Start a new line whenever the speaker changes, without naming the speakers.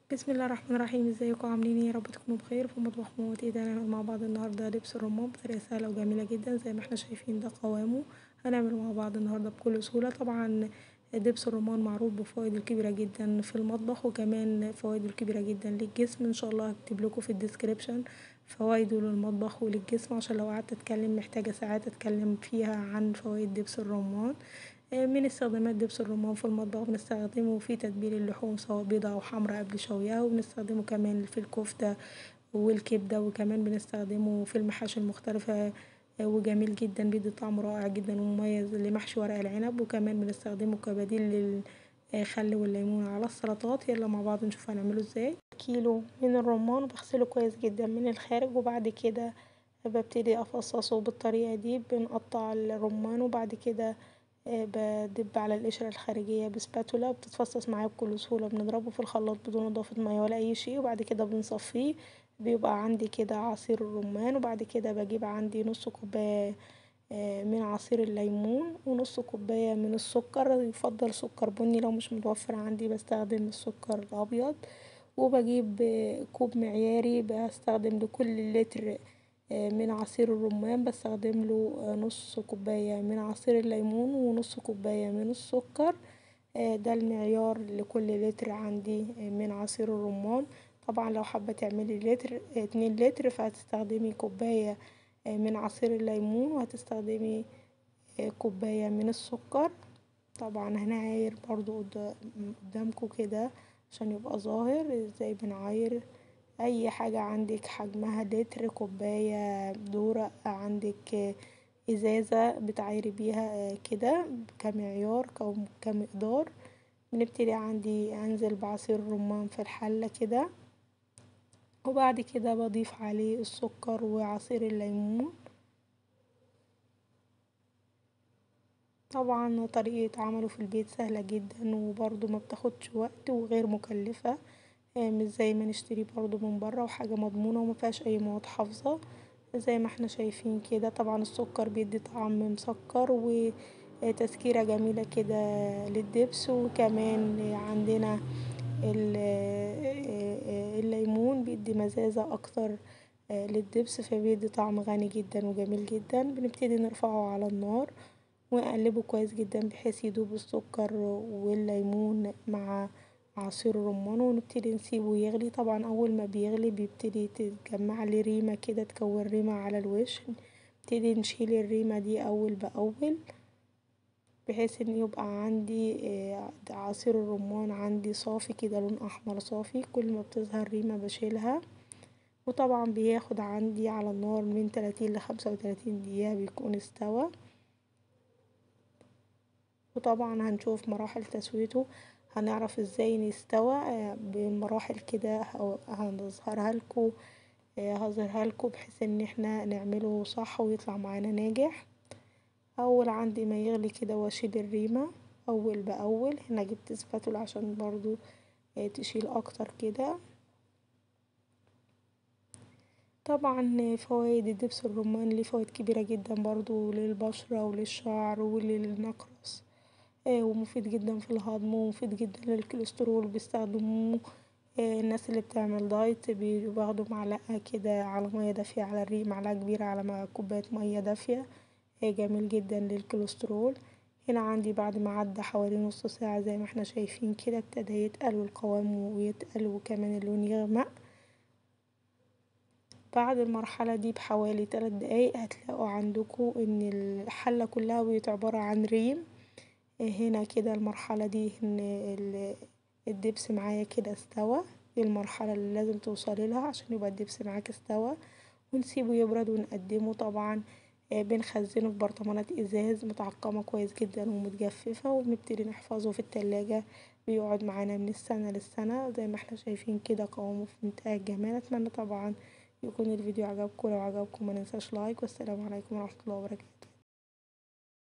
بسم الله الرحمن الرحيم ازيكم عاملين ايه يا رب تكونوا بخير في مطبخ موت ايه ده هنعمل مع بعض النهارده دبس الرمان بطريقه سهله وجميله جدا زي ما احنا شايفين ده قوامه هنعمل مع بعض النهارده بكل سهوله طبعا دبس الرمان معروف بفوائده الكبيره جدا في المطبخ وكمان فوائده الكبيره جدا للجسم ان شاء الله هكتب لكم في الديسكريبشن فوائده للمطبخ وللجسم عشان لو قعدت اتكلم محتاجه ساعات اتكلم فيها عن فوائد دبس الرمان من استخدامات دبس الرمان في المطبخ بنستخدمه في تتبيل اللحوم سواء بيضة أو حمرا قبل شويها وبنستخدمه كمان في الكفتة والكبدة وكمان بنستخدمه في المحاشي المختلفة وجميل جدا بيدي طعم رائع جدا ومميز لمحشي ورق العنب وكمان بنستخدمه كبديل للخل والليمون على السلطات يلا مع بعض نشوف هنعمله ازاي كيلو من الرمان بغسله كويس جدا من الخارج وبعد كده ببتدي افصصه بالطريقة دي بنقطع الرمان وبعد كده بدب على القشرة الخارجية بسباتولا بتتفصص معايا بكل سهولة بنضربه في الخلاط بدون إضافة مية ولا أي شي وبعد كده بنصفيه بيبقى عندي كده عصير الرمان وبعد كده بجيب عندي نص كوباية من عصير الليمون ونص كوباية من السكر يفضل سكر بني لو مش متوفر عندي بستخدم السكر الأبيض وبجيب كوب معياري بستخدم لكل لتر من عصير الرمان بستخدم له نص كوباية من عصير الليمون ونص كوباية من السكر ده المعيار لكل لتر عندي من عصير الرمان طبعا لو حابة تعملي لتر اتنين لتر فهتستخدمي كوباية من عصير الليمون وهتستخدمي كوباية من السكر طبعا هنعاير برضو قدامكم كده عشان يبقى ظاهر ازاي بنعاير اي حاجة عندك حجمها لتر كوباية دورق عندك ازازة بتعايري بيها كده كمعيار كمقدار بنبتدي عندي انزل بعصير الرمان في الحلة كده وبعد كده بضيف عليه السكر وعصير الليمون طبعا طريقة عمله في البيت سهلة جدا وبرضه ما بتاخدش وقت وغير مكلفة مش زي ما نشتري برضو من برا وحاجة مضمونة ومفيهاش أي مواد حافظة زي ما احنا شايفين كده طبعا السكر بيدي طعم مسكر وتسكيرة جميلة كده للدبس وكمان عندنا الليمون بيدي مزازة أكتر للدبس فبيدي طعم غني جدا وجميل جدا بنبتدي نرفعه على النار ونقلبه كويس جدا بحيث يدوب السكر والليمون مع عصير الرمان ونبتدي نسيبه يغلي طبعا اول ما بيغلي بيبتدي تتجمع لي ريمة كده تكون ريمة على الوش نبتدي نشيل الريمة دي اول باول بحيث ان يبقى عندي عصير الرمان عندي صافي كده لون احمر صافي كل ما بتظهر ريمة بشيلها وطبعا بياخد عندي على النار من تلاتين لخمسة وتلاتين دقيقة بيكون استوى وطبعا هنشوف مراحل تسويته هنعرف ازاي نستوى بمراحل كده هنظهرها لكم هظهرها لكم بحيث ان احنا نعمله صح ويطلع معانا ناجح اول عندي ما يغلي كده واشيل الريمة اول باول هنا جبت سباتولا عشان برضو تشيل اكتر كده طبعا فوائد الدبس الرمان ليه فوائد كبيرة جدا برضو للبشرة وللشعر وللنقرس ومفيد جدا في الهضم ومفيد جدا للكوليسترول بيستخدموه الناس اللي بتعمل دايت بياخدوا معلقة كده على مية دافية على الريق معلقة كبيرة على كوباية مية دافية جميل جدا للكوليسترول هنا عندي بعد ما عدى حوالي نص ساعة زي ما احنا شايفين كده ابتدى يتقل والقوام ويتقل وكمان اللون يغمق بعد المرحلة دي بحوالي تلات دقايق هتلاقوا عندكم ان الحلة كلها بقت عبارة عن ريم هنا كده المرحلة دي ان الدبس معايا كده استوى دي المرحلة اللي لازم توصلي لها عشان يبقى الدبس معاك استوى ونسيبه يبرد ونقدمه طبعا بنخزنه في برطمانات ازاز متعقمة كويس جدا ومتجففة وبنبتدي نحفظه في التلاجة بيقعد معانا من السنة للسنة زي ما احنا شايفين كده قوامه في منتهى الجمال اتمنى طبعا يكون الفيديو عجبكم لو عجبكم مننساش لايك والسلام عليكم ورحمة الله وبركاته